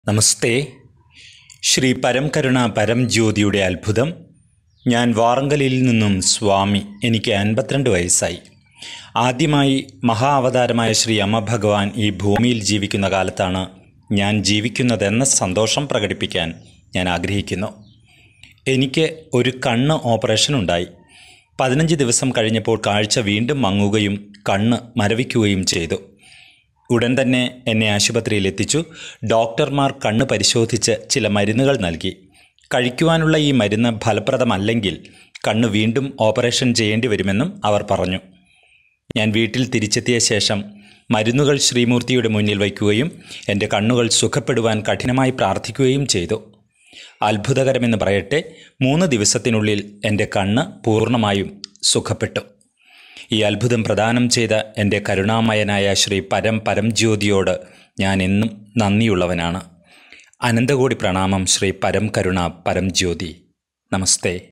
നമസ്തേ ശ്രീ പരംകരുണ പരംജ്യോതിയുടെ അത്ഭുതം ഞാൻ വാറങ്കലിൽ നിന്നും സ്വാമി എനിക്ക് അൻപത്തിരണ്ട് വയസ്സായി ആദ്യമായി മഹാ അവതാരമായ ശ്രീ അമ്മ ഭഗവാൻ ഈ ഭൂമിയിൽ ജീവിക്കുന്ന കാലത്താണ് ഞാൻ ജീവിക്കുന്നതെന്ന സന്തോഷം പ്രകടിപ്പിക്കാൻ ഞാൻ ആഗ്രഹിക്കുന്നു എനിക്ക് ഒരു കണ്ണ് ഓപ്പറേഷൻ ഉണ്ടായി പതിനഞ്ച് ദിവസം കഴിഞ്ഞപ്പോൾ കാഴ്ച വീണ്ടും മങ്ങുകയും കണ്ണ് മരവിക്കുകയും ചെയ്തു ഉടൻ തന്നെ എന്നെ ആശുപത്രിയിൽ എത്തിച്ചു ഡോക്ടർമാർ കണ്ണ് പരിശോധിച്ച് ചില മരുന്നുകൾ നൽകി കഴിക്കുവാനുള്ള ഈ മരുന്ന് ഫലപ്രദമല്ലെങ്കിൽ കണ്ണ് വീണ്ടും ഓപ്പറേഷൻ ചെയ്യേണ്ടി വരുമെന്നും അവർ പറഞ്ഞു ഞാൻ വീട്ടിൽ തിരിച്ചെത്തിയ ശേഷം മരുന്നുകൾ ശ്രീമൂർത്തിയുടെ മുന്നിൽ വയ്ക്കുകയും എൻ്റെ കണ്ണുകൾ സുഖപ്പെടുവാൻ കഠിനമായി പ്രാർത്ഥിക്കുകയും ചെയ്തു അത്ഭുതകരമെന്ന് പറയട്ടെ മൂന്ന് ദിവസത്തിനുള്ളിൽ എൻ്റെ കണ്ണ് പൂർണ്ണമായും സുഖപ്പെട്ടു ഈ അത്ഭുതം പ്രദാനം ചെയ്ത എൻ്റെ കരുണാമയനായ ശ്രീ പരം പരംജ്യോതിയോട് ഞാൻ എന്നും നന്ദിയുള്ളവനാണ് അനന്തകോടി പ്രണാമം ശ്രീ പരം കരുണ പരംജ്യോതി നമസ്തേ